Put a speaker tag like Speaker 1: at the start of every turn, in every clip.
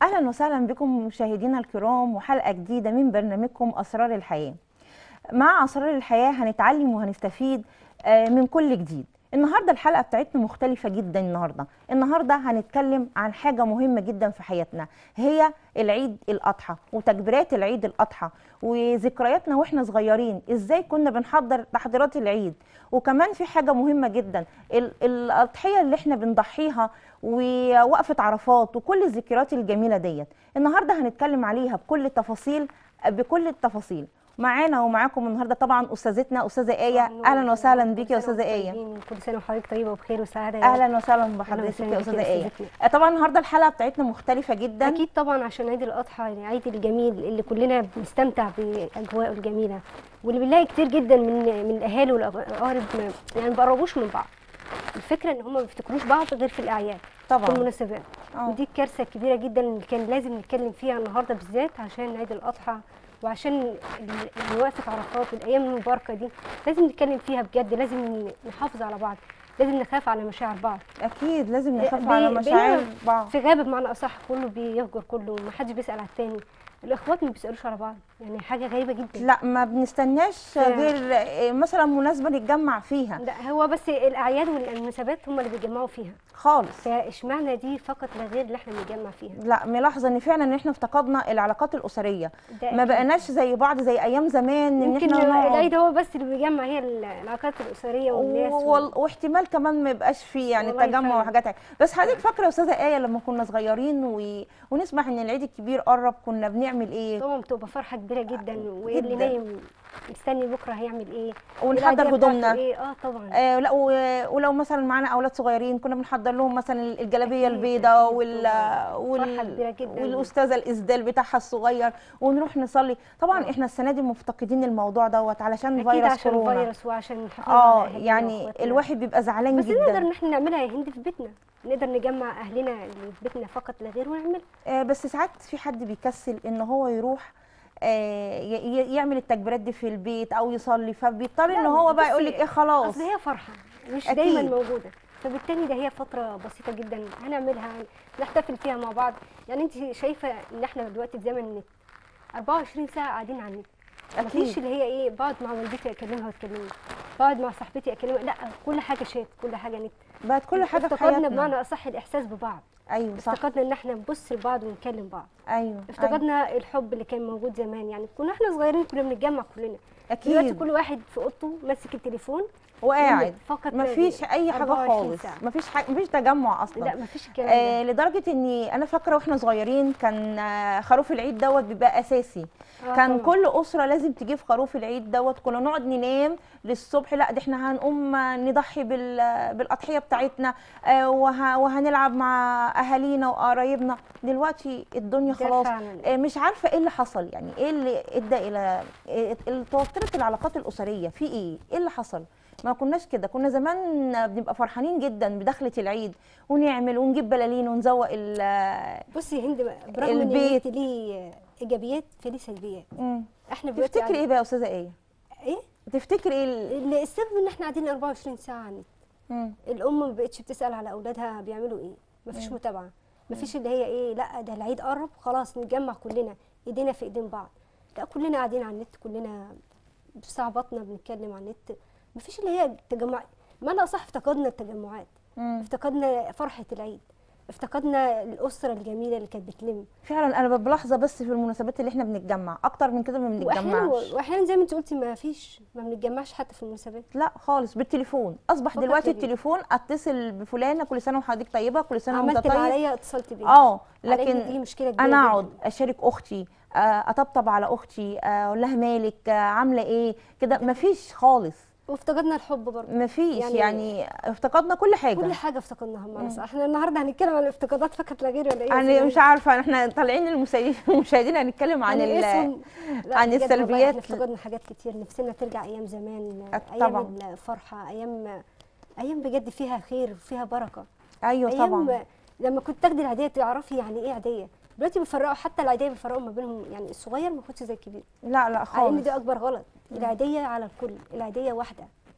Speaker 1: اهلا وسهلا بكم مشاهدينا الكرام وحلقه جديده من برنامجكم اسرار الحياه مع اسرار الحياه هنتعلم وهنستفيد آه، من كل جديد النهارده الحلقه بتاعتنا مختلفه جدا النهارده النهارده هنتكلم عن حاجه مهمه جدا في حياتنا هي العيد الاضحى وتكبيرات العيد الاضحى وذكرياتنا واحنا صغيرين ازاي كنا بنحضر تحضيرات العيد وكمان في حاجه مهمه جدا ال- الاضحيه اللي احنا بنضحيها ووقفه عرفات وكل الذكريات الجميله ديت النهارده هنتكلم عليها بكل التفاصيل بكل التفاصيل معانا ومعاكم النهارده طبعا استاذتنا استاذه ايه اهلا وسهلا بيكي يا استاذه ايه
Speaker 2: كل سنه وحضرتك طيبه وبخير وسعاده يا رب.
Speaker 1: اهلا وسهلا بحضرتك
Speaker 2: وسهلا
Speaker 1: يا
Speaker 2: بيكي
Speaker 1: استاذه
Speaker 2: يا
Speaker 1: ايه
Speaker 2: أستاذتنا.
Speaker 1: آه، طبعا النهارده الحلقه بتاعتنا مختلفه جدا
Speaker 2: اكيد طبعا عشان عيد الاضحى يعني عيد الجميل اللي كلنا بنستمتع باجواءه الجميله واللي بنلاقي كتير جدا من من الاهالي والاقارب ما- يعني ما بيقربوش من بعض الفكره ان هم ما بيفتكروش بعض غير في الاعياد
Speaker 1: طبعا
Speaker 2: والمناسبات
Speaker 1: آه.
Speaker 2: ودي الكارثه الكبيره جدا اللي كان لازم نتكلم فيها النهارده بالذات عشان عيد الاضحى وعشان ال- يعني وقفه عرفات والايام المباركه دي لازم نتكلم فيها بجد لازم نحافظ على بعض لازم نخاف على مشاعر بعض
Speaker 1: اكيد لازم نخاف
Speaker 2: بي-
Speaker 1: على
Speaker 2: بينا
Speaker 1: مشاعر بعض
Speaker 2: في غابه بمعنى اصح كله بيهجر كله ومحدش بيسال على التاني الاخوات ما بيسالوش على بعض يعني حاجه غريبه جدا
Speaker 1: لا ما بنستناش
Speaker 2: فعلا.
Speaker 1: غير آه، مثلا مناسبه نتجمع فيها
Speaker 2: لا هو بس الاعياد والمناسبات هم اللي بيتجمعوا فيها
Speaker 1: خالص
Speaker 2: فاشمعنى دي فقط لا غير اللي احنا بنتجمع فيها
Speaker 1: لا ملاحظه ان فعلا ان احنا افتقدنا العلاقات الاسريه
Speaker 2: ده
Speaker 1: ما
Speaker 2: أكيد.
Speaker 1: بقيناش زي بعض زي ايام زمان ان
Speaker 2: يمكن
Speaker 1: احنا نقعد
Speaker 2: العيد هو بس اللي بيجمع هي العلاقات الاسريه والناس
Speaker 1: و- وال- واحتمال كمان ما يبقاش فيه يعني
Speaker 2: والله
Speaker 1: تجمع
Speaker 2: فعلا.
Speaker 1: وحاجات هاي. بس حضرتك فاكره يا استاذه ايه لما كنا صغيرين و... ونسمع ان العيد الكبير قرب كنا بنعمل ايه
Speaker 2: طبعا بتبقى فرحه كبيره جدا واللي
Speaker 1: جداً.
Speaker 2: نايم مستني بكره هيعمل ايه
Speaker 1: ونحضر
Speaker 2: العيدية
Speaker 1: هدومنا.
Speaker 2: بتاعته ايه اه طبعا
Speaker 1: آه لا و- ولو مثلا معانا اولاد صغيرين كنا بنحضر لهم مثلا الجلابيه
Speaker 2: أكيد،
Speaker 1: البيضاء
Speaker 2: أكيد
Speaker 1: وال...
Speaker 2: طبعاً. فرحة كبيرة
Speaker 1: وال...
Speaker 2: جداً.
Speaker 1: والاستاذه الاسدال بتاعها الصغير ونروح نصلي طبعا
Speaker 2: آه.
Speaker 1: احنا السنه دي مفتقدين الموضوع دوت علشان
Speaker 2: اكيد
Speaker 1: فيروس
Speaker 2: عشان
Speaker 1: كورونا
Speaker 2: الفيروس وعشان الحفاظ
Speaker 1: اه
Speaker 2: على أهالينا
Speaker 1: يعني
Speaker 2: وأخواتنا.
Speaker 1: الواحد بيبقى زعلان
Speaker 2: بس
Speaker 1: جدا
Speaker 2: نقدر ان احنا نعملها يا هند في بيتنا نقدر نجمع اهلنا اللي في بيتنا فقط لا غير ونعمل
Speaker 1: آه، بس ساعات في حد بيكسل ان هو يروح آه، ي- ي- يعمل التكبيرات دي في البيت او يصلي فبيضطر ان
Speaker 2: لا،
Speaker 1: هو بقى
Speaker 2: بصي،
Speaker 1: يقول لك ايه خلاص
Speaker 2: اصل هي فرحه مش
Speaker 1: أكيد.
Speaker 2: دايما موجوده فبالتالي ده هي فتره بسيطه جدا هنعملها نحتفل فيها مع بعض يعني انت شايفه ان احنا دلوقتي في زمن النت 24 ساعه قاعدين على النت مفيش
Speaker 1: اكيد
Speaker 2: اللي هي ايه بقعد مع والدتي اكلمها وتكلمني بقعد مع صاحبتي اكلمها لا كل حاجه شات كل حاجه نت
Speaker 1: بقت كل حاجه في
Speaker 2: افتقدنا
Speaker 1: حياتنا
Speaker 2: بمعنى اصح الاحساس ببعض
Speaker 1: ايوه صح
Speaker 2: افتقدنا ان احنا نبص لبعض ونكلم بعض
Speaker 1: ايوه أيوة.
Speaker 2: افتقدنا الحب اللي كان موجود زمان يعني كنا احنا صغيرين كنا بنتجمع كلنا دلوقتي
Speaker 1: اكيد
Speaker 2: كل واحد في اوضته ماسك التليفون
Speaker 1: وقاعد
Speaker 2: فقط لا
Speaker 1: مفيش
Speaker 2: غير.
Speaker 1: اي حاجه
Speaker 2: 24
Speaker 1: خالص
Speaker 2: ساعة.
Speaker 1: مفيش حاجه مفيش تجمع اصلا
Speaker 2: لا مفيش الكلام
Speaker 1: آه
Speaker 2: ده
Speaker 1: لدرجه اني انا فاكره واحنا صغيرين كان آه، خروف العيد دوت بيبقى اساسي
Speaker 2: آه
Speaker 1: كان
Speaker 2: طبعاً.
Speaker 1: كل اسره لازم تجيب خروف العيد دوت كنا نقعد ننام للصبح لا ده احنا هنقوم نضحي بال- بالاضحيه بتاعتنا آه، وه- وهنلعب مع اهالينا وقرايبنا دلوقتي الدنيا
Speaker 2: ده
Speaker 1: خلاص
Speaker 2: فعلاً.
Speaker 1: آه، مش عارفه ايه اللي حصل يعني ايه اللي ادى الى آه، ال- توترت العلاقات الاسريه في ايه ايه اللي حصل ما كناش كده كنا زمان بنبقى فرحانين جدا بدخله العيد ونعمل ونجيب بلالين ونزوق ال
Speaker 2: بصي يا هند برغم ان
Speaker 1: البيت.
Speaker 2: النت ليه ايجابيات فليه سلبيات
Speaker 1: مم.
Speaker 2: احنا دلوقتي
Speaker 1: تفتكري ايه بقى يا استاذه ايه
Speaker 2: ايه
Speaker 1: تفتكري ايه ال-
Speaker 2: اللي السبب ان احنا قاعدين 24 ساعه على النت
Speaker 1: مم.
Speaker 2: الام ما بقتش بتسال على اولادها بيعملوا ايه مفيش متابعه مفيش اللي هي ايه لا ده العيد قرب خلاص نتجمع كلنا ايدينا في ايدين بعض لا كلنا قاعدين على النت كلنا بصعباتنا بنتكلم على النت مفيش اللي هي تجمع ما انا صح افتقدنا التجمعات
Speaker 1: مم.
Speaker 2: افتقدنا فرحه العيد افتقدنا الاسره الجميله اللي كانت بتلم
Speaker 1: فعلا انا بلاحظه بس في المناسبات اللي احنا بنتجمع اكتر من كده ما
Speaker 2: واحيانا
Speaker 1: بنتجمعش
Speaker 2: واحيانا زي ما انت قلتي ما فيش ما بنتجمعش حتى في المناسبات
Speaker 1: لا خالص بالتليفون اصبح
Speaker 2: فقط
Speaker 1: دلوقتي
Speaker 2: لا غير.
Speaker 1: التليفون اتصل بفلانه كل سنه وحضرتك طيبه كل سنه وانت
Speaker 2: عملت اللي
Speaker 1: طيب
Speaker 2: عليا اتصلت بيه
Speaker 1: اه
Speaker 2: عليا
Speaker 1: لكن
Speaker 2: دي مشكله كبيره
Speaker 1: انا
Speaker 2: جداً.
Speaker 1: اقعد اشارك اختي آه، اطبطب على اختي آه، اقول لها مالك آه، عامله ايه كده مفيش خالص
Speaker 2: وافتقدنا الحب برضه
Speaker 1: مفيش يعني,
Speaker 2: يعني-
Speaker 1: يعني افتقدنا كل حاجه
Speaker 2: كل حاجه افتقدناها بمعنى صح احنا النهارده هنتكلم عن الافتقادات فقط لا غير ولا ايه يا
Speaker 1: يعني
Speaker 2: سيدي؟
Speaker 1: مش عارفه احنا طالعين المسا- المشاهدين هنتكلم عن ال
Speaker 2: هنقسم- لا
Speaker 1: عن
Speaker 2: بجد والله
Speaker 1: السلبيات.
Speaker 2: احنا افتقدنا حاجات كتير نفسنا ترجع ايام زمان
Speaker 1: أه
Speaker 2: ايام
Speaker 1: طبعاً.
Speaker 2: الفرحه ايام ايام بجد فيها خير وفيها بركه
Speaker 1: ايوه
Speaker 2: ايام
Speaker 1: طبعا
Speaker 2: لما كنت تاخدي العيديه تعرفي يعني ايه عيديه دلوقتي بيفرقوا حتى العيديه بيفرقوا ما بينهم يعني الصغير ما ياخدش زي الكبير
Speaker 1: لا لا
Speaker 2: على ان
Speaker 1: خالص
Speaker 2: ده اكبر غلط العيديه على الكل العيديه واحده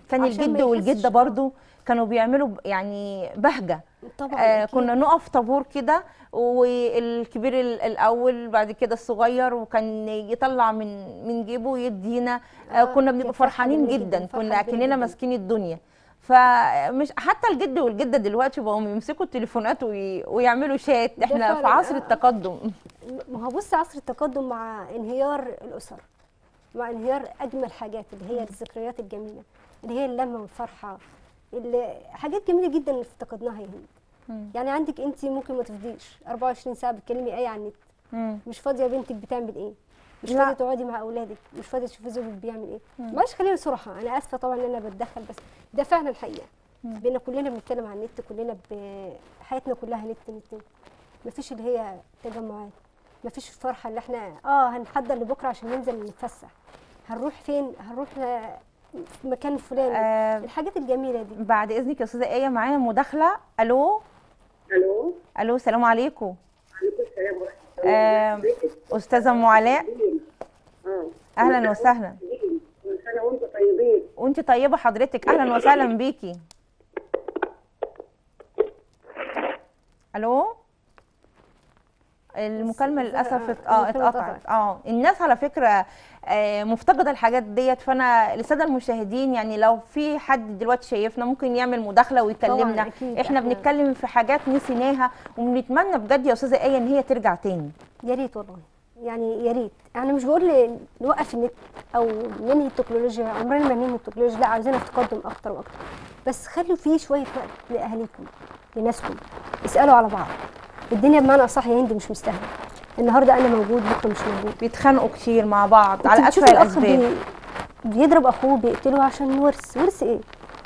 Speaker 1: كان
Speaker 2: عشان ما
Speaker 1: الجد
Speaker 2: يحسش-
Speaker 1: والجده برضو كانوا بيعملوا ب- يعني بهجه
Speaker 2: طبعا
Speaker 1: آه
Speaker 2: أكيد.
Speaker 1: كنا نقف طابور كده والكبير ال- الاول بعد كده الصغير وكان يطلع من من جيبه ويدينا آه
Speaker 2: آه،
Speaker 1: كنا
Speaker 2: كانت
Speaker 1: بنبقى
Speaker 2: فرحة
Speaker 1: فرحانين
Speaker 2: جميلة جداً،
Speaker 1: جدا
Speaker 2: فرحة
Speaker 1: كنا
Speaker 2: كبيرة
Speaker 1: اكننا
Speaker 2: جداً.
Speaker 1: ماسكين الدنيا فمش حتى الجد والجده دلوقتي بقوا يمسكوا التليفونات وي... ويعملوا شات
Speaker 2: ده
Speaker 1: احنا في
Speaker 2: فعلاً،
Speaker 1: عصر
Speaker 2: آه.
Speaker 1: التقدم
Speaker 2: ما هو بص عصر التقدم مع انهيار الاسر مع انهيار اجمل حاجات اللي هي الذكريات الجميله اللي هي اللمه والفرحه اللي حاجات جميله جدا اللي افتقدناها يا هند
Speaker 1: مم.
Speaker 2: يعني عندك انت ممكن ما تفضيش 24 ساعه بتكلمي ايه على النت
Speaker 1: مم.
Speaker 2: مش فاضيه بنتك بتعمل ايه مش
Speaker 1: لا.
Speaker 2: فاضيه تقعدي مع اولادك مش فاضيه تشوفي زوجك بيعمل ايه معلش خلينا صراحه انا اسفه طبعا ان انا بتدخل بس ده فعلا الحقيقه بينا كلنا بنتكلم عن النت كلنا ب- حياتنا كلها نت نت نت مفيش اللي هي تجمعات مفيش الفرحه اللي احنا اه هنحضر لبكره عشان ننزل نتفسح هنروح فين هنروح ن- في مكان فلاني
Speaker 1: آه
Speaker 2: الحاجات الجميله دي
Speaker 1: بعد اذنك يا استاذه ايه معانا مداخله الو
Speaker 3: الو
Speaker 1: الو السلام عليكم
Speaker 3: عليكم السلام ورحمه الله
Speaker 1: آه
Speaker 3: وبركاته
Speaker 1: استاذه ام علاء
Speaker 3: اه
Speaker 1: اهلا وسهلا
Speaker 3: كل سنه وانتم طيبين
Speaker 1: وانت طيبه حضرتك اهلا وسهلا بيكي الو المكالمه
Speaker 2: بس-
Speaker 1: للاسف
Speaker 2: آه،
Speaker 1: ات- اه
Speaker 2: المكالمة
Speaker 1: اتقطعت
Speaker 2: اتقطعت.
Speaker 1: اه الناس على فكره آه، مفتقده الحاجات ديت فانا للساده المشاهدين يعني لو في حد دلوقتي شايفنا ممكن يعمل مداخله ويكلمنا
Speaker 2: أكيد،
Speaker 1: احنا
Speaker 2: إحنا-
Speaker 1: بنتكلم في حاجات نسيناها وبنتمنى بجد يا استاذه ايه ان هي ترجع تاني
Speaker 2: يا ريت والله يعني يا ريت انا مش بقول ل- نوقف النت او ننهي التكنولوجيا عمرنا ما ننهي التكنولوجيا لا عايزينها في تقدم اكتر واكتر بس خلوا فيه شويه وقت لاهاليكم لناسكم اسالوا على بعض الدنيا بمعنى اصح يا هند مش مستاهله النهارده انا موجود بكره مش موجود
Speaker 1: بيتخانقوا كتير مع بعض على
Speaker 2: انت
Speaker 1: اسوأ
Speaker 2: بتشوفي الاخ
Speaker 1: الاسباب
Speaker 2: بي... بيضرب اخوه بيقتله عشان ورث ورث ايه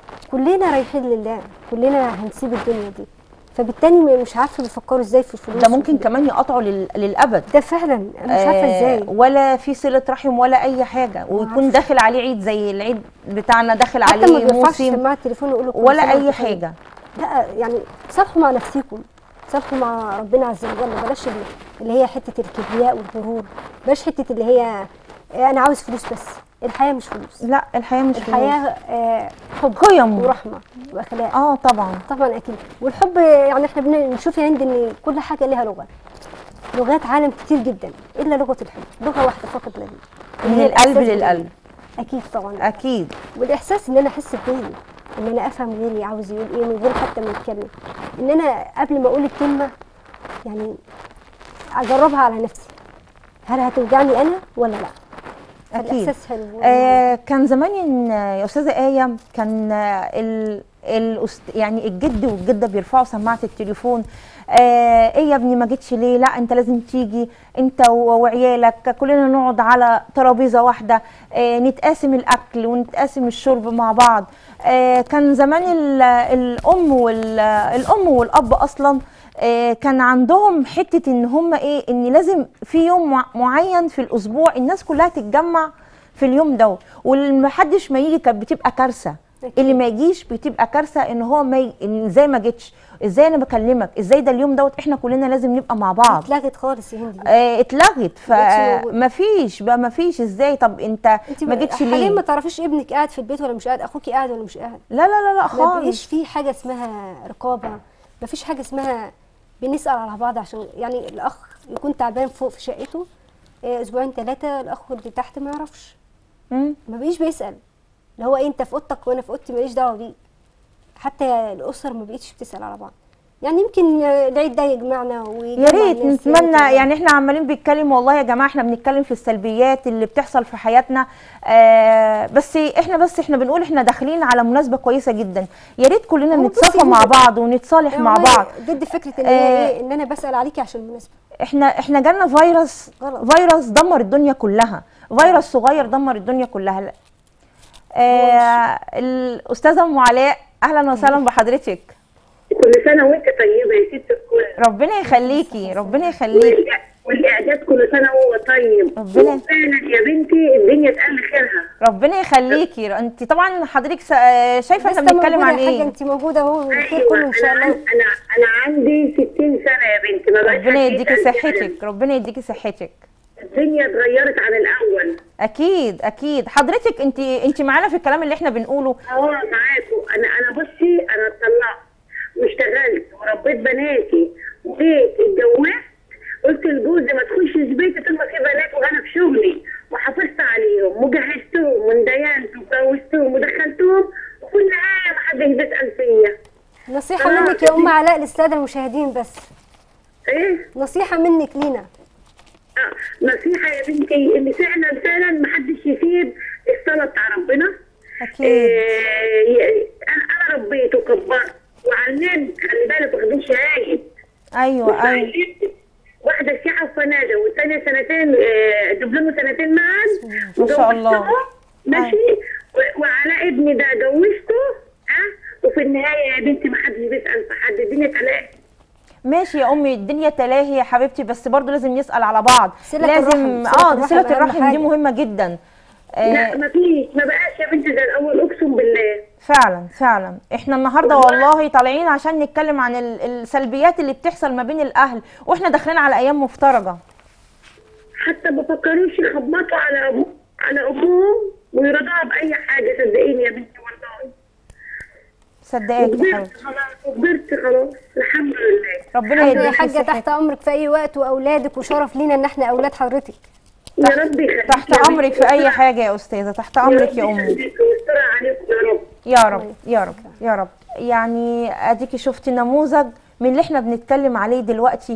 Speaker 2: كلنا رايحين لله كلنا هنسيب الدنيا دي فبالتالي مش عارفه بيفكروا ازاي في الفلوس
Speaker 1: ده ممكن
Speaker 2: وكده.
Speaker 1: كمان يقطعوا لل- للابد
Speaker 2: ده فعلا انا مش عارفه
Speaker 1: آه،
Speaker 2: ازاي
Speaker 1: ولا في صله رحم ولا اي حاجه ويكون
Speaker 2: عارفة.
Speaker 1: داخل عليه عيد زي العيد بتاعنا داخل
Speaker 2: حتى ما
Speaker 1: عليه
Speaker 2: بيرفعش
Speaker 1: موسم
Speaker 2: سماعه التليفون ويقول له كل
Speaker 1: ولا
Speaker 2: سنة
Speaker 1: اي
Speaker 2: وأنت طيب.
Speaker 1: حاجه
Speaker 2: لا يعني صالحوا مع نفسيكم صالحوا مع ربنا عز وجل بلاش اللي- اللي هي حته الكبرياء والغرور بلاش حته اللي هي آه، انا عاوز فلوس بس الحياه مش فلوس
Speaker 1: لا الحياه مش
Speaker 2: الحياه آه، حب
Speaker 1: قيم.
Speaker 2: ورحمه واخلاق
Speaker 1: اه طبعا
Speaker 2: طبعا اكيد والحب يعني احنا بنشوف يا هند ان كل حاجه ليها لغه لغات عالم كتير جدا الا لغه الحب لغه واحده فقط لا غير اللي
Speaker 1: من
Speaker 2: هي
Speaker 1: القلب
Speaker 2: الإحساس
Speaker 1: للقلب
Speaker 2: بالغير. اكيد طبعا
Speaker 1: اكيد
Speaker 2: والاحساس ان انا احس بغيري ان انا افهم غيري عاوز يقول ايه من غير حتى ما يتكلم ان انا قبل ما اقول الكلمه يعني اجربها على نفسي هل هتوجعني انا ولا لا
Speaker 1: اكيد
Speaker 2: فالاحساس حلو
Speaker 1: آه كان زمان إن- يا استاذه ايه كان آه، ال الأست... يعني الجد والجده بيرفعوا سماعه التليفون آه ايه يا ابني ما جيتش ليه لا انت لازم تيجي انت و- وعيالك كلنا نقعد على ترابيزه واحده آه نتقاسم الاكل ونتقاسم الشرب مع بعض آه كان زمان ال... الام وال... الام والاب اصلا آه، كان عندهم حته ان هم ايه ان لازم في يوم مع- معين في الاسبوع الناس كلها تتجمع في اليوم ده والمحدش ما يجي كانت بتبقى كارثه
Speaker 2: أكيد.
Speaker 1: اللي ما يجيش بتبقى كارثه ان هو ما ي... إن ازاي ما جيتش ازاي انا بكلمك ازاي ده اليوم دوت احنا كلنا لازم نبقى مع بعض
Speaker 2: اتلغت خالص يا هندي
Speaker 1: آه اتلغت
Speaker 2: مبقتش موجودة.
Speaker 1: فما فيش بقى ما فيش ازاي طب انت
Speaker 2: انت
Speaker 1: ما جيتش
Speaker 2: حاليا
Speaker 1: ليه
Speaker 2: ما تعرفيش ابنك قاعد في البيت ولا مش قاعد اخوكي قاعد ولا مش قاعد
Speaker 1: لا لا لا لا
Speaker 2: ما
Speaker 1: خالص
Speaker 2: بقيش في حاجه اسمها رقابه ما فيش حاجه اسمها بنسال على بعض عشان يعني الاخ يكون تعبان فوق في شقته آه، اسبوعين ثلاثه الاخ اللي تحت ما يعرفش
Speaker 1: مم.
Speaker 2: ما بقيش بيسال اللي هو إيه انت في اوضتك وانا في اوضتي ماليش دعوه بيك حتى الاسر ما بقتش بتسال على بعض يعني يمكن آه، العيد ده يجمعنا ويجمع
Speaker 1: يا ريت
Speaker 2: الناس،
Speaker 1: نتمنى يعني احنا عمالين بنتكلم والله يا جماعه احنا بنتكلم في السلبيات اللي بتحصل في حياتنا آه بس احنا بس احنا بنقول احنا داخلين على مناسبه كويسه جدا يا ريت كلنا
Speaker 2: هو
Speaker 1: نتصافى
Speaker 2: بصي
Speaker 1: مع
Speaker 2: هو-
Speaker 1: بعض ونتصالح
Speaker 2: أنا
Speaker 1: مع
Speaker 2: والله
Speaker 1: بعض
Speaker 2: ضد فكره ان
Speaker 1: آه،
Speaker 2: هي ايه ان انا بسال عليكي عشان المناسبه
Speaker 1: احنا احنا جالنا فيروس
Speaker 2: غلط.
Speaker 1: فيروس دمر الدنيا كلها فيروس صغير دمر الدنيا كلها لا. آه الاستاذه ام علاء اهلا وسهلا بحضرتك
Speaker 3: كل سنه وانت طيبه يا ست الكل
Speaker 1: ربنا يخليكي ربنا يخليكي
Speaker 3: والإع- والاعداد كل سنه وهو طيب
Speaker 1: ربنا-
Speaker 3: فعلا يا بنتي الدنيا تقل خيرها
Speaker 1: ربنا يخليكي انت طبعا حضرتك سا- آه، شايفه احنا
Speaker 2: لسه
Speaker 1: بنتكلم
Speaker 2: موجودة
Speaker 1: عن
Speaker 2: يا حاجة
Speaker 1: ايه
Speaker 2: انت موجوده اهو والخير
Speaker 3: أيوة،
Speaker 2: كله ان شاء
Speaker 3: أنا
Speaker 2: الله
Speaker 3: عن- انا انا عندي 60 سنه يا بنتي ما بقاش
Speaker 1: ربنا
Speaker 3: عندي
Speaker 1: يديكي
Speaker 3: أسئلة.
Speaker 1: صحتك ربنا يديكي صحتك
Speaker 3: الدنيا اتغيرت عن الاول
Speaker 1: اكيد اكيد حضرتك انت انت معانا في الكلام اللي احنا بنقوله
Speaker 3: اه معاكم انا انا بصي انا اتطلقت واشتغلت وربيت بناتي وجيت اتجوزت قلت لجوزي ما تخشش بيتي طول ما في بنات وانا في شغلي وحافظت عليهم وجهزتهم وندينت وجوزتهم ودخلتهم وفي النهايه ما حدش بيسال فيا
Speaker 2: نصيحه
Speaker 3: آه.
Speaker 2: منك يا ام علاء للساده المشاهدين بس
Speaker 3: ايه
Speaker 2: نصيحه منك لينا
Speaker 3: آه، نصيحة يا بنتي ان فعلا فعلا ما حدش يسيب الصلاة بتاع ربنا
Speaker 1: اكيد
Speaker 3: آه، ي- انا انا ربيت وكبرت وعلمت خلي بالك واخدين شهايد
Speaker 1: ايوه ايوه
Speaker 3: وعلمت واحدة سياحة وفنادق والثانية سنتين آه، دبلوم سنتين معا
Speaker 1: ما شاء الله.
Speaker 3: وجوزتهم، ماشي و- وعلى ابني ده جوزته ها وفي النهاية يا بنتي ما حدش بيسأل في حد الدنيا تلاقي
Speaker 1: ماشي يا امي الدنيا تلاهي يا حبيبتي بس برضو لازم نسال على بعض
Speaker 2: صلة
Speaker 1: لازم
Speaker 2: الرحم، صلة
Speaker 1: اه
Speaker 2: الرحم
Speaker 1: صله
Speaker 2: أهم
Speaker 1: الرحم دي
Speaker 2: حاجة.
Speaker 1: مهمه جدا
Speaker 3: لا
Speaker 1: آه
Speaker 3: ما فيش ما بقاش يا بنتي زي الاول اقسم بالله
Speaker 1: فعلا فعلا احنا النهارده والله طالعين عشان نتكلم عن ال- السلبيات اللي بتحصل ما بين الاهل واحنا داخلين على ايام مفترجه
Speaker 3: حتى ما فكروش يخبطوا على أبو على امهم ويرضوها باي حاجه صدقيني يا بنتي والله
Speaker 1: صدقاكي يا
Speaker 3: وكبرت
Speaker 1: حبيبتي
Speaker 3: خلاص وكبرت خلاص الحمد لله
Speaker 1: ربنا
Speaker 2: الحمد لله يا
Speaker 1: يديكي
Speaker 2: حاجه
Speaker 1: صحتك
Speaker 2: تحت امرك في اي وقت واولادك وشرف لينا ان احنا اولاد حضرتك
Speaker 3: يا رب يخليك
Speaker 1: تحت امرك في اي حاجه يا استاذه تحت امرك يا امي
Speaker 3: ويستر عليكم يا رب
Speaker 1: يا رب يا رب يا رب يعني اديكي شفتي نموذج من اللي احنا بنتكلم عليه دلوقتي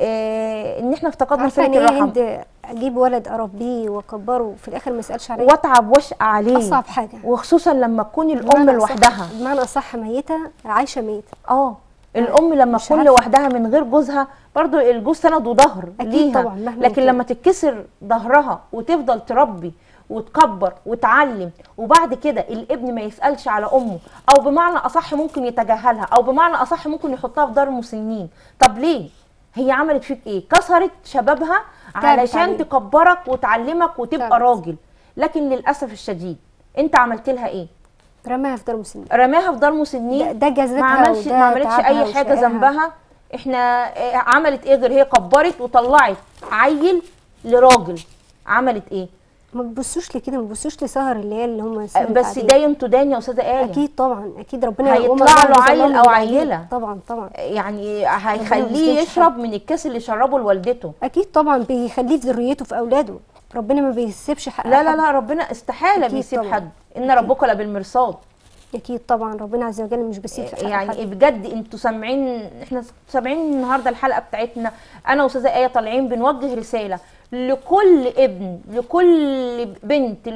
Speaker 1: اه ان احنا افتقدنا
Speaker 2: عارفه
Speaker 1: صله
Speaker 2: ان ايه
Speaker 1: الرحم
Speaker 2: هند اجيب ولد اربيه واكبره وفي الاخر ما اسالش عليه
Speaker 1: واتعب واشقى عليه
Speaker 2: اصعب حاجه
Speaker 1: وخصوصا لما تكون الام
Speaker 2: بمعنى أصح-
Speaker 1: لوحدها
Speaker 2: بمعنى اصح ميته عايشه ميته
Speaker 1: اه الام لما
Speaker 2: مش
Speaker 1: تكون
Speaker 2: عارفة.
Speaker 1: لوحدها من غير جوزها برضو الجوز سند وظهر
Speaker 2: أكيد
Speaker 1: ليها
Speaker 2: طبعاً، مهما
Speaker 1: لكن
Speaker 2: كان.
Speaker 1: لما تتكسر ظهرها وتفضل تربي وتكبر وتعلم وبعد كده الابن ما يسالش على امه او بمعنى اصح ممكن يتجاهلها او بمعنى اصح ممكن يحطها في دار مسنين طب ليه هي عملت فيك ايه كسرت شبابها علشان
Speaker 2: عليه.
Speaker 1: تكبرك وتعلمك وتبقى
Speaker 2: تعبت.
Speaker 1: راجل لكن للاسف الشديد انت عملت لها ايه
Speaker 2: رماها في دار مسنين
Speaker 1: رماها في دار مسنين
Speaker 2: ده- ده جزتها
Speaker 1: ما عملش
Speaker 2: وده
Speaker 1: ما عملتش
Speaker 2: تعبها
Speaker 1: اي حاجه
Speaker 2: وشقاها.
Speaker 1: ذنبها احنا آه، عملت ايه غير هي كبرت وطلعت عيل لراجل عملت ايه
Speaker 2: ما تبصوش لكده ما تبصوش لسهر اللي هي اللي هم
Speaker 1: آه،
Speaker 2: سهرت
Speaker 1: بس
Speaker 2: عليه.
Speaker 1: ده يوم تدان يا استاذه ايه
Speaker 2: اكيد طبعا اكيد ربنا
Speaker 1: هيطلع
Speaker 2: وما
Speaker 1: له
Speaker 2: الله
Speaker 1: عيل
Speaker 2: ظلام
Speaker 1: أو
Speaker 2: للعبيد.
Speaker 1: عيلة.
Speaker 2: طبعا طبعا
Speaker 1: يعني
Speaker 2: ربنا
Speaker 1: هيخليه
Speaker 2: يظلمش
Speaker 1: يشرب من الكاس اللي شربه لوالدته
Speaker 2: اكيد طبعا بيخليه في ذريته في اولاده ربنا ما بيسيبش حق
Speaker 1: لا لا
Speaker 2: حد.
Speaker 1: لا ربنا استحاله
Speaker 2: أكيد
Speaker 1: بيسيب
Speaker 2: طبعاً.
Speaker 1: حد ان ربك لبالمرصاد
Speaker 2: اكيد طبعا ربنا عز وجل مش بيسيب في حق حد.
Speaker 1: يعني بجد انتوا سامعين احنا سامعين النهارده الحلقه بتاعتنا انا واستاذه ايه طالعين بنوجه رساله لكل ابن لكل بنت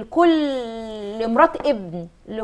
Speaker 1: لكل مرات ابن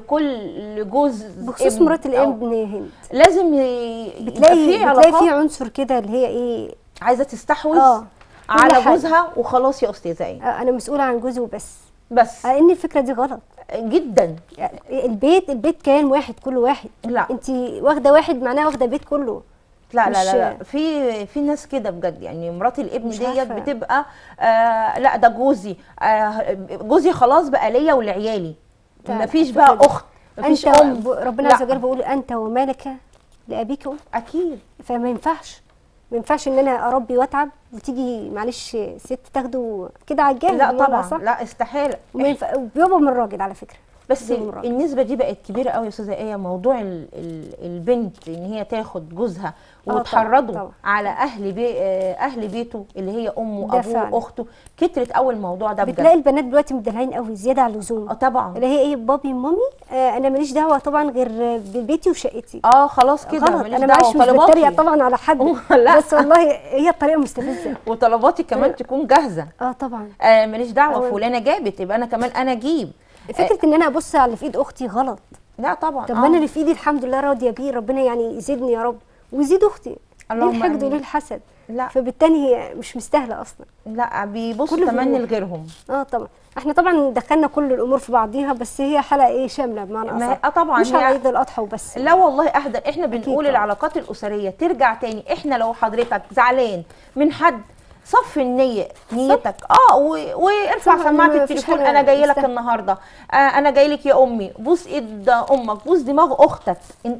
Speaker 1: لكل جوز
Speaker 2: بخصوص
Speaker 1: ابن
Speaker 2: مرات
Speaker 1: أو-
Speaker 2: الابن هند
Speaker 1: لازم ي- يبقى
Speaker 2: بتلاقي
Speaker 1: في
Speaker 2: بتلاقي في
Speaker 1: علاقات
Speaker 2: عنصر كده اللي هي ايه
Speaker 1: عايزه تستحوذ
Speaker 2: اه كل
Speaker 1: على
Speaker 2: حاجة.
Speaker 1: جوزها وخلاص يا استاذه ايه
Speaker 2: آه، انا مسؤوله عن جوزي وبس
Speaker 1: بس
Speaker 2: لان الفكره دي غلط
Speaker 1: جدا
Speaker 2: يعني البيت البيت كيان واحد كل واحد
Speaker 1: لا.
Speaker 2: انت واخده واحد معناها واخده البيت كله
Speaker 1: لا لا
Speaker 2: مش-
Speaker 1: لا, لا. في في ناس كده بجد يعني مرات الابن
Speaker 2: مش
Speaker 1: ديت
Speaker 2: عارفة.
Speaker 1: بتبقى آه لا ده جوزي آه جوزي خلاص بقى ليا ولعيالي
Speaker 2: لا، لا،
Speaker 1: مفيش
Speaker 2: الفكرة
Speaker 1: بقى
Speaker 2: دي.
Speaker 1: اخت مفيش
Speaker 2: انت
Speaker 1: ام
Speaker 2: ب- ربنا
Speaker 1: لا.
Speaker 2: عز وجل بيقول انت ومالك لابيك وأمك.
Speaker 1: اكيد
Speaker 2: فما ينفعش ما ينفعش ان انا اربي واتعب وتيجي معلش ست تاخده كده على الجاهز
Speaker 1: لا
Speaker 2: بمعنى
Speaker 1: طبعا
Speaker 2: أصح.
Speaker 1: لا استحاله
Speaker 2: وما ينفع وبيبقى من الراجل على فكره
Speaker 1: بس
Speaker 2: بيبقى من الراجل.
Speaker 1: النسبه دي بقت كبيره قوي يا استاذه ايه موضوع ال ال البنت ان هي تاخد جوزها
Speaker 2: طبعاً،
Speaker 1: وتحرضه
Speaker 2: طبعاً.
Speaker 1: على اهل بي آه، اهل بيته اللي هي امه
Speaker 2: ده
Speaker 1: ابوه
Speaker 2: فعلا.
Speaker 1: اخته كترت قوي الموضوع ده بجد
Speaker 2: بتلاقي البنات دلوقتي مدلعين قوي زياده عن اللزوم
Speaker 1: اه طبعا
Speaker 2: اللي هي ايه بابي مامي آه انا ماليش دعوه طبعا غير ببيتي وشقتي
Speaker 1: اه خلاص كده
Speaker 2: غلط
Speaker 1: ماليش
Speaker 2: انا
Speaker 1: دعوه
Speaker 2: معلش مش بتريق
Speaker 1: طلباتي
Speaker 2: طبعا على حد
Speaker 1: لا.
Speaker 2: بس والله هي الطريقه مستفزه
Speaker 1: وطلباتي كمان تكون جاهزه
Speaker 2: اه طبعا
Speaker 1: آه ماليش دعوه
Speaker 2: أول-
Speaker 1: فلانه جابت يبقى انا كمان انا اجيب
Speaker 2: فكره ان انا ابص على اللي في ايد اختي غلط
Speaker 1: لا طبعا
Speaker 2: طب
Speaker 1: آه.
Speaker 2: ما انا اللي في ايدي الحمد لله راضيه بيه ربنا يعني يزيدني يا رب ويزيد اختي ليه
Speaker 1: اللهم
Speaker 2: الحقد
Speaker 1: آمين.
Speaker 2: وليه الحسد
Speaker 1: لا
Speaker 2: فبالتالي هي مش مستاهله اصلا
Speaker 1: لا بيبصوا
Speaker 2: كله
Speaker 1: تمني
Speaker 2: بيروح.
Speaker 1: لغيرهم
Speaker 2: اه طبعا احنا طبعا دخلنا كل الامور في بعضيها بس هي حلقه ايه شامله بمعنى
Speaker 1: ما هي-
Speaker 2: اصح
Speaker 1: اه طبعا
Speaker 2: مش
Speaker 1: هي-
Speaker 2: على عيد الاضحى وبس
Speaker 1: لا والله اهدى احنا بنقول
Speaker 2: طبعا.
Speaker 1: العلاقات الاسريه ترجع تاني احنا لو حضرتك زعلان من حد صف النيه نيتك اه و- وارفع
Speaker 2: طبعاً
Speaker 1: سماعه
Speaker 2: ما فيش
Speaker 1: التليفون
Speaker 2: حاجة
Speaker 1: انا جاي لك
Speaker 2: تستاهل.
Speaker 1: النهارده آه انا جاي لك يا امي بوس ايد امك بوس دماغ اختك إن...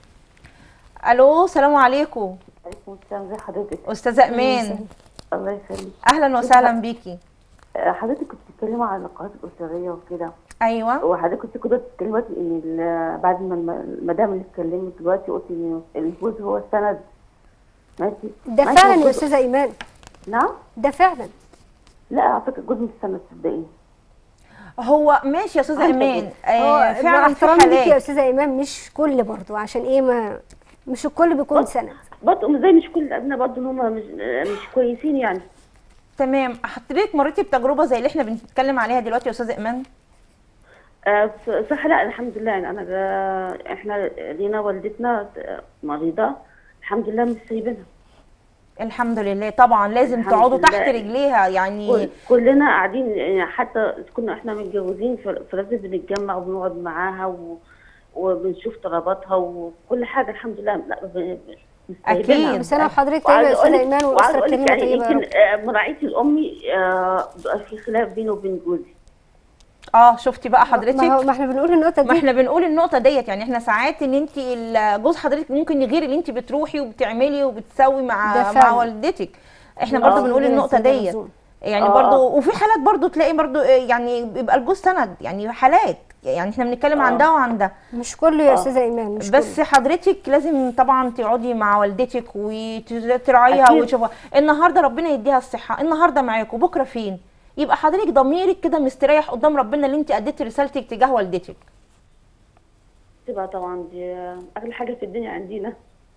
Speaker 1: الو السلام عليكم
Speaker 4: عليكم السلام ازي حضرتك
Speaker 1: استاذه ايمان
Speaker 4: الله يخليك
Speaker 1: اهلا وسهلا بيكي
Speaker 4: آه، حضرتك كنت بتتكلمي عن العلاقات الأسرية وكده
Speaker 1: ايوه
Speaker 4: وحضرتك كنت كده بتتكلمي دلوقتي إن ال- بعد ما الم- المدام اللي اتكلمت دلوقتي قلت إن الجوز هو السند ماشي
Speaker 2: ده
Speaker 4: ماشي،
Speaker 2: فعلا
Speaker 4: هو
Speaker 2: يا
Speaker 4: الجوز-
Speaker 2: استاذه ايمان
Speaker 4: نعم
Speaker 2: ده فعلا
Speaker 4: لا على فكرة الجوز مش السند صدقيني
Speaker 1: هو ماشي يا استاذه
Speaker 4: عندك
Speaker 1: ايمان
Speaker 2: هو
Speaker 1: آه
Speaker 2: مع
Speaker 1: فعلا في
Speaker 2: احترامي ليكي يا
Speaker 1: حالات
Speaker 2: استاذه ايمان مش كل برضو عشان ايه ما مش الكل بيكون سند
Speaker 4: برضه زي مش كل الأبناء برضه إن هم مش مش كويسين يعني
Speaker 1: تمام حضرتك مريتي بتجربه زي اللي احنا بنتكلم عليها دلوقتي يا استاذه ايمان
Speaker 4: آه، صح لا الحمد لله يعني انا جا- احنا لينا والدتنا مريضه الحمد لله مش سايبينها
Speaker 1: الحمد لله طبعا لازم
Speaker 4: الحمد
Speaker 1: تقعدوا
Speaker 4: لله.
Speaker 1: تحت رجليها يعني
Speaker 4: كل- كلنا قاعدين يعني حتى كنا احنا متجوزين ف- فلازم بنتجمع وبنقعد معاها و... وبنشوف طلباتها وكل حاجه الحمد لله لا ب- ب- مش
Speaker 1: أكيد.
Speaker 4: سايبينها.
Speaker 2: بس انا وحضرتك طيبه
Speaker 4: وعايزة
Speaker 2: يا استاذه
Speaker 4: أقولك-
Speaker 2: ايمان
Speaker 4: وعايزة
Speaker 2: والاسره
Speaker 4: أقولك
Speaker 2: الكريمه
Speaker 4: يعني
Speaker 2: طيبه يا
Speaker 4: يمكن
Speaker 2: رب.
Speaker 4: آه، مراعيتي لامي آه، بقى في خلاف بيني وبين جوزي
Speaker 1: اه شفتي بقى
Speaker 2: ما, هو
Speaker 1: حضرتك
Speaker 2: ما احنا بنقول النقطه
Speaker 1: ما
Speaker 2: دي
Speaker 1: احنا بنقول النقطه ديت يعني احنا ساعات ان انت ال- جوز حضرتك ممكن يغير اللي انت بتروحي وبتعملي وبتسوي
Speaker 2: ده
Speaker 1: مع
Speaker 2: فعلا.
Speaker 1: مع والدتك احنا برضو
Speaker 4: آه،
Speaker 1: بنقول
Speaker 2: ربنا
Speaker 1: النقطه
Speaker 2: يزيدها
Speaker 1: ديت
Speaker 2: مزون.
Speaker 1: يعني
Speaker 4: آه.
Speaker 1: برضو وفي حالات برضو تلاقي برضو آه، يعني بيبقى الجوز سند يعني حالات يعني احنا بنتكلم عن
Speaker 4: آه.
Speaker 1: ده وعن ده
Speaker 2: مش كله يا
Speaker 4: آه.
Speaker 2: استاذه ايمان مش
Speaker 1: بس
Speaker 2: كله.
Speaker 1: حضرتك لازم طبعا تقعدي مع والدتك وتراعيها
Speaker 4: أكيد.
Speaker 1: وتشوفها النهارده ربنا يديها الصحه النهارده معاكم بكره فين يبقى حضرتك ضميرك كده مستريح قدام ربنا اللي انت اديتي رسالتك تجاه والدتك
Speaker 4: تبقى طبعا دي اغلى حاجه في الدنيا عندنا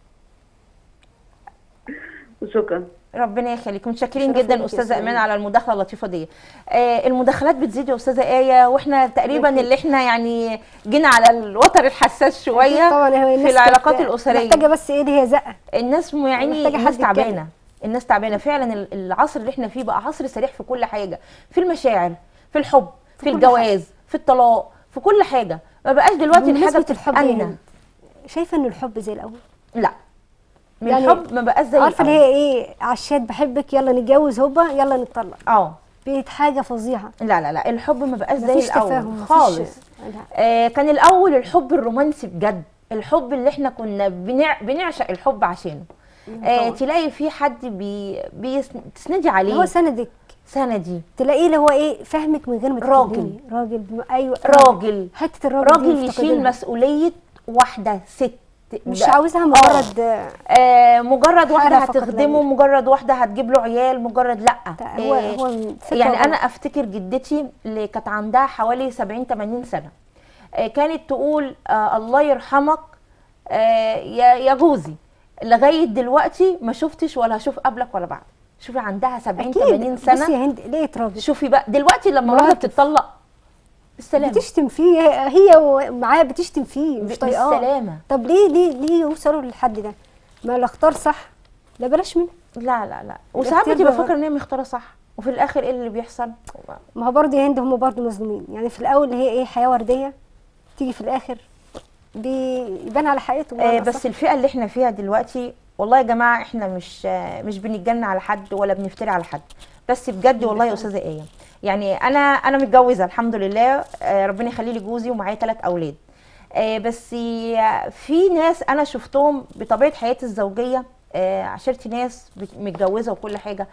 Speaker 4: وشكرا
Speaker 1: ربنا يخليك متشكرين
Speaker 2: شرف
Speaker 1: جدا
Speaker 2: ليك يا
Speaker 1: استاذه
Speaker 2: أستاذة
Speaker 1: ايمان
Speaker 2: إيمان.
Speaker 1: على المداخله اللطيفه دي آه المداخلات بتزيد يا استاذه ايه واحنا تقريبا
Speaker 2: أكيد.
Speaker 1: اللي احنا يعني جينا على الوتر الحساس شويه
Speaker 2: أكيد طبعا هو
Speaker 1: في
Speaker 2: الناس
Speaker 1: العلاقات
Speaker 2: كانت
Speaker 1: الاسريه
Speaker 2: محتاجه بس ايه دي هي زقه
Speaker 1: الناس م- يعني
Speaker 2: محتاجة
Speaker 1: الناس
Speaker 2: حد يتكلم.
Speaker 1: تعبانه الناس تعبانه فعلا ال- العصر اللي احنا فيه بقى عصر سريع في كل حاجه في المشاعر في الحب في,
Speaker 2: كل
Speaker 1: الجواز في الطلاق في كل حاجه ما بقاش دلوقتي الحاجه
Speaker 2: بمناسبه الحب يا
Speaker 1: بتتأنى
Speaker 2: هند شايفه ان الحب زي الاول
Speaker 1: لا من
Speaker 2: يعني
Speaker 1: الحب ما بقاش زي
Speaker 2: عارفه اللي
Speaker 1: الأول.
Speaker 2: هي ايه عشات بحبك يلا نتجوز هوبا يلا نتطلق
Speaker 1: اه
Speaker 2: بقت حاجه فظيعه
Speaker 1: لا لا لا الحب ما بقاش زي
Speaker 2: مفيش
Speaker 1: الاول
Speaker 2: تفاهم مفيش
Speaker 1: خالص
Speaker 2: لا.
Speaker 1: آه كان الاول الحب الرومانسي بجد الحب اللي احنا كنا بنع... بنعشق الحب عشانه آه
Speaker 2: طبعاً.
Speaker 1: تلاقي في حد بي... بيسندي عليه
Speaker 2: هو سندك
Speaker 1: سندي
Speaker 2: تلاقيه اللي هو ايه فاهمك من غير ما
Speaker 1: راجل.
Speaker 2: تكلمي راجل بم... ايوه
Speaker 1: راجل
Speaker 2: حته الراجل دي
Speaker 1: راجل يشيل
Speaker 2: مفتقدينها.
Speaker 1: مسؤوليه واحده ست
Speaker 2: مش
Speaker 1: ده-
Speaker 2: عاوزها مجرد آه.
Speaker 1: آه مجرد واحده
Speaker 2: فقط
Speaker 1: هتخدمه
Speaker 2: لا.
Speaker 1: مجرد واحده هتجيب له عيال مجرد لا
Speaker 2: ده هو
Speaker 1: آه،
Speaker 2: هو فكرة
Speaker 1: يعني انا
Speaker 2: غلط.
Speaker 1: افتكر جدتي اللي كانت عندها حوالي 70 80 سنه آه، كانت تقول آه الله يرحمك آه يا يا جوزي لغايه دلوقتي ما شفتش ولا هشوف قبلك ولا بعد شوفي عندها 70
Speaker 2: اكيد
Speaker 1: 80
Speaker 2: بصي
Speaker 1: سنه
Speaker 2: يا هند لقيت راجل
Speaker 1: شوفي بقى دلوقتي لما واحده
Speaker 2: مواقف.
Speaker 1: بتطلق بالسلامه
Speaker 2: بتشتم فيه هي ومعاه بتشتم فيه مش
Speaker 1: ب-
Speaker 2: طايقاه
Speaker 1: بالسلامه
Speaker 2: طب ليه ليه ليه يوصلوا للحد ده ما اللي اختار صح لا بلاش منه
Speaker 1: لا لا لا وساعات
Speaker 2: الاختيار
Speaker 1: بتبقى
Speaker 2: بيبقى
Speaker 1: فاكره ان هي مختاره صح وفي الاخر ايه اللي بيحصل
Speaker 2: ما هو برضه يا هند هم برضه مظلومين يعني في الاول هي ايه حياه ورديه تيجي في الاخر بيبان على حقيقته
Speaker 1: آه
Speaker 2: بمعنى
Speaker 1: بس
Speaker 2: أصح.
Speaker 1: الفئه اللي احنا فيها دلوقتي والله يا جماعه احنا مش آه مش بنتجنن على حد ولا بنفتري على حد بس بجد والله يا استاذه ايه يعني انا انا متجوزه الحمد لله آه ربنا يخلي لي جوزي ومعايا ثلاث اولاد آه بس آه، في ناس انا شفتهم بطبيعه حياتي الزوجيه آه عشرتي ناس بت- متجوزه وكل حاجه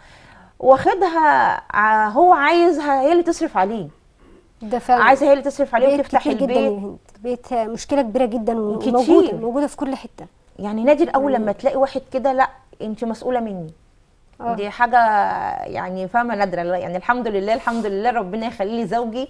Speaker 1: واخدها ع- هو عايزها هي اللي تصرف عليه
Speaker 2: ده فعلا
Speaker 1: عايزه هي اللي تصرف عليه
Speaker 2: بقت
Speaker 1: وتفتح
Speaker 2: كتير جدا يا
Speaker 1: البيت
Speaker 2: هند بقت مشكله كبيره جدا
Speaker 1: كتير.
Speaker 2: وموجوده موجوده في كل حته
Speaker 1: يعني نادر اول لما تلاقي واحد كده لا انت مسؤوله مني
Speaker 2: آه.
Speaker 1: دي حاجه يعني فاهمه نادره لا، يعني الحمد لله الحمد لله ربنا يخلي لي زوجي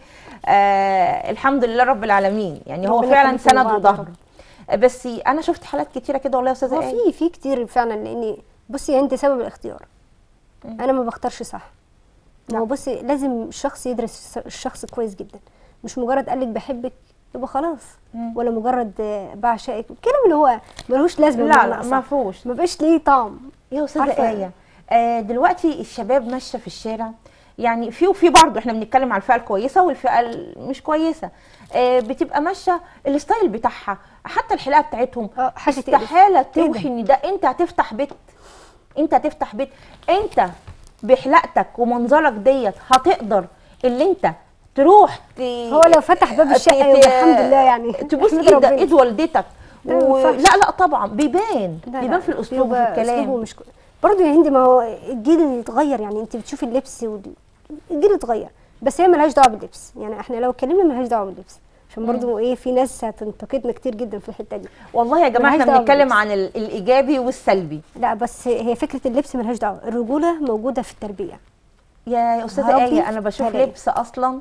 Speaker 1: آه الحمد لله رب العالمين يعني هو
Speaker 2: ربنا
Speaker 1: فعلا
Speaker 2: يخليكم
Speaker 1: سند
Speaker 2: لبعض يا
Speaker 1: وظهر
Speaker 2: رب.
Speaker 1: بس انا شفت حالات كتيره كده والله يا استاذه
Speaker 2: هو
Speaker 1: آية.
Speaker 2: في في كتير فعلا لان بصي انت سبب الاختيار انا ما بختارش صح ما هو بصي لازم الشخص يدرس الشخص كويس جدا مش مجرد قالك بحبك يبقى خلاص
Speaker 1: مم.
Speaker 2: ولا مجرد آه، بعشقك الكلام اللي هو ملوش لازمه
Speaker 1: لا
Speaker 2: بمعنى
Speaker 1: لا
Speaker 2: أصح.
Speaker 1: ما فيهوش
Speaker 2: ما بقاش ليه طعم
Speaker 1: يا استاذه
Speaker 2: عارفة-
Speaker 1: ايه آه دلوقتي الشباب ماشيه في الشارع يعني في وفي برضه احنا بنتكلم على الفئه الكويسه والفئه المش كويسه آه بتبقى ماشيه الستايل بتاعها حتى الحلاقه بتاعتهم
Speaker 2: اه حاجه تقرف.
Speaker 1: استحاله
Speaker 2: إيه ده؟
Speaker 1: توحي ان ده انت هتفتح بيت انت هتفتح بيت انت بحلاقتك ومنظرك ديت هتقدر اللي انت تروح ت...
Speaker 2: هو لو فتح باب
Speaker 1: ت-
Speaker 2: الشقه
Speaker 1: ت-
Speaker 2: يبقى الحمد لله يعني
Speaker 1: تبوس
Speaker 2: احمد
Speaker 1: ايد
Speaker 2: ربنا.
Speaker 1: ايد والدتك
Speaker 2: لا، ما
Speaker 1: و...
Speaker 2: ينفعش.
Speaker 1: لا لا طبعا بيبان
Speaker 2: لا، لا،
Speaker 1: بيبان في الاسلوب وفي
Speaker 2: بيبقى أسلوبه
Speaker 1: الكلام
Speaker 2: مش كو... برضه يا هندي ما هو الجيل اللي اتغير يعني انت بتشوفي اللبس وال... الجيل اتغير بس هي ملهاش دعوه باللبس يعني احنا لو اتكلمنا ملهاش دعوه باللبس عشان برضو ايه في ناس هتنتقدنا كتير جدا في الحته دي
Speaker 1: والله يا جماعه
Speaker 2: ملهاش
Speaker 1: احنا
Speaker 2: دعوة
Speaker 1: بنتكلم
Speaker 2: باللبس.
Speaker 1: عن ال- الايجابي والسلبي
Speaker 2: لا بس هي فكره اللبس ملهاش دعوه الرجوله موجوده في التربيه
Speaker 1: يا يا استاذه
Speaker 2: هربي
Speaker 1: ايه انا بشوف
Speaker 2: هلاقي.
Speaker 1: لبس اصلا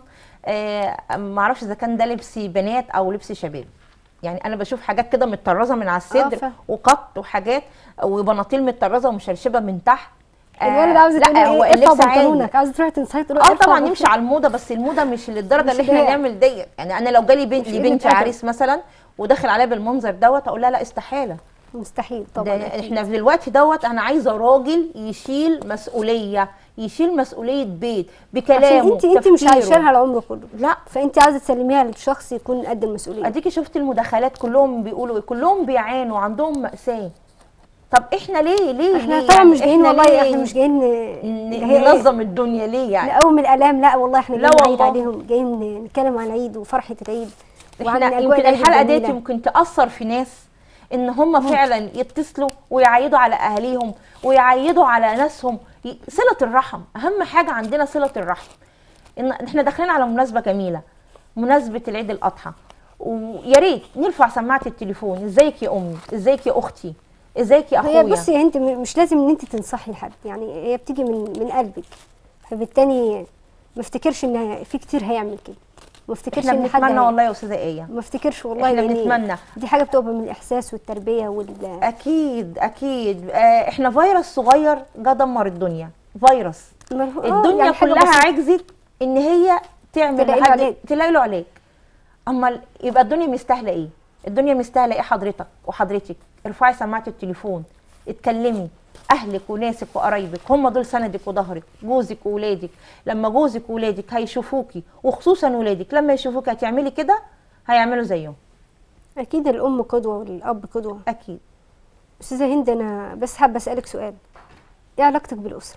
Speaker 1: آه ما اعرفش اذا كان ده لبس بنات او لبس شباب يعني انا بشوف حاجات كده متطرزه من على الصدر
Speaker 2: فاهم.
Speaker 1: وقط وحاجات وبناطيل متطرزه ومشرشبه من تحت آه،
Speaker 2: الولد عاوز
Speaker 1: لا
Speaker 2: تقول
Speaker 1: هو
Speaker 2: ايه ارفع
Speaker 1: اللبس عادي
Speaker 2: بنطلونك عاوز تروح تنصحي تقول له
Speaker 1: اه
Speaker 2: ارفع
Speaker 1: طبعا
Speaker 2: بنطلونك.
Speaker 1: نمشي على الموضه بس الموضه مش للدرجه
Speaker 2: مش
Speaker 1: اللي احنا
Speaker 2: اللي هي-
Speaker 1: نعمل ديت يعني انا لو جالي بنت
Speaker 2: مش
Speaker 1: لي
Speaker 2: قلة
Speaker 1: بنت
Speaker 2: أدب.
Speaker 1: عريس مثلا وداخل عليا بالمنظر دوت اقول لها لا استحاله
Speaker 2: مستحيل
Speaker 1: ده
Speaker 2: طبعا أكيد.
Speaker 1: احنا في الوقت دوت انا عايزه راجل يشيل مسؤوليه يشيل مسؤوليه بيت بكلامه
Speaker 2: عشان انت انت مش
Speaker 1: تفكيره.
Speaker 2: عايشاها العمر كله
Speaker 1: لا
Speaker 2: فانت عاوزه تسلميها لشخص يكون قد المسؤوليه
Speaker 1: اديكي شفت المداخلات كلهم بيقولوا ايه كلهم بيعانوا عندهم مأساة طب احنا ليه ليه
Speaker 2: احنا
Speaker 1: ليه
Speaker 2: طبعا
Speaker 1: يعني
Speaker 2: مش جايين
Speaker 1: إحنا
Speaker 2: والله
Speaker 1: ليه
Speaker 2: احنا مش جايين
Speaker 1: ن-
Speaker 2: اللي هي
Speaker 1: ننظم الدنيا ليه يعني
Speaker 2: نقوم الالام لا والله احنا
Speaker 1: لا
Speaker 2: جايين نعيد
Speaker 1: والله.
Speaker 2: عليهم جايين نتكلم عن العيد وفرحه العيد وعن
Speaker 1: احنا
Speaker 2: اجواء
Speaker 1: يمكن
Speaker 2: العيد
Speaker 1: الحلقه ديت
Speaker 2: الجميلة.
Speaker 1: يمكن تاثر في ناس ان هم فعلا يتصلوا ويعيدوا على اهاليهم ويعيدوا على ناسهم ي- صله الرحم اهم حاجه عندنا صله الرحم ان احنا داخلين على مناسبه جميله مناسبه العيد الاضحى ويا ريت نرفع سماعه التليفون ازيك يا امي ازيك يا اختي ازيك يا
Speaker 2: هي
Speaker 1: اخويا
Speaker 2: بصي انت م- مش لازم ان انت تنصحي حد يعني هي بتيجي من من قلبك فبالتالي ما افتكرش ان في كتير هيعمل كده ما افتكرش
Speaker 1: احنا
Speaker 2: ان حد
Speaker 1: بنتمنى
Speaker 2: هي-
Speaker 1: والله يا استاذه ايه
Speaker 2: ما افتكرش والله
Speaker 1: احنا
Speaker 2: لأن
Speaker 1: بنتمنى.
Speaker 2: دي حاجه بتبقى من الاحساس والتربيه وال
Speaker 1: اكيد اكيد آه، احنا فيروس صغير جه دمر الدنيا فيروس
Speaker 2: ما هو- آه،
Speaker 1: الدنيا
Speaker 2: يعني حاجة
Speaker 1: كلها
Speaker 2: بسيطة.
Speaker 1: عجزت ان هي تعمل
Speaker 2: تلاقي له
Speaker 1: لحد-
Speaker 2: علاج.
Speaker 1: تلاقي له علاج اما ال- يبقى الدنيا مستاهله ايه الدنيا مستاهله ايه حضرتك وحضرتك ارفعي سماعه التليفون اتكلمي اهلك وناسك وقرايبك هم دول سندك وظهرك جوزك وولادك لما جوزك وولادك هيشوفوكي وخصوصا ولادك لما يشوفوكي هتعملي كده هيعملوا زيهم
Speaker 2: اكيد الام قدوه والاب قدوه
Speaker 1: اكيد
Speaker 2: استاذه هند انا بس حابه اسالك سؤال ايه علاقتك بالاسره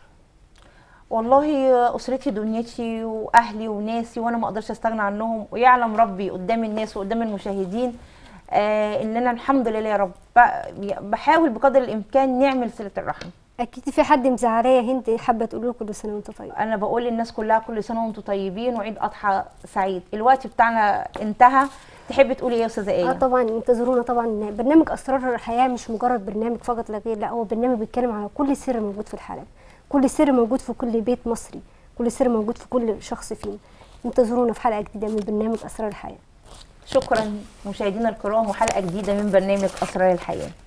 Speaker 1: والله اسرتي دنيتي واهلي وناسي وانا ما اقدرش استغنى عنهم ويعلم ربي قدام الناس وقدام المشاهدين آه ان انا الحمد لله يا رب ب- بحاول بقدر الامكان نعمل صله الرحم
Speaker 2: اكيد في حد مزعلاه يا هند حابه تقول له كل سنه وانت طيب
Speaker 1: انا بقول للناس كلها كل سنه وانتم طيبين وعيد اضحى سعيد الوقت بتاعنا انتهى تحبي تقولي ايه يا استاذه
Speaker 2: اه
Speaker 1: ايه
Speaker 2: طبعا انتظرونا طبعا برنامج اسرار الحياه مش مجرد برنامج فقط لا غير لا هو برنامج بيتكلم على كل سر موجود في الحلقه كل سر موجود في كل بيت مصري كل سر موجود في كل شخص فينا انتظرونا في حلقه جديده من برنامج اسرار الحياه
Speaker 1: شكرا مشاهدينا الكرام وحلقه جديده من برنامج اسرار الحياه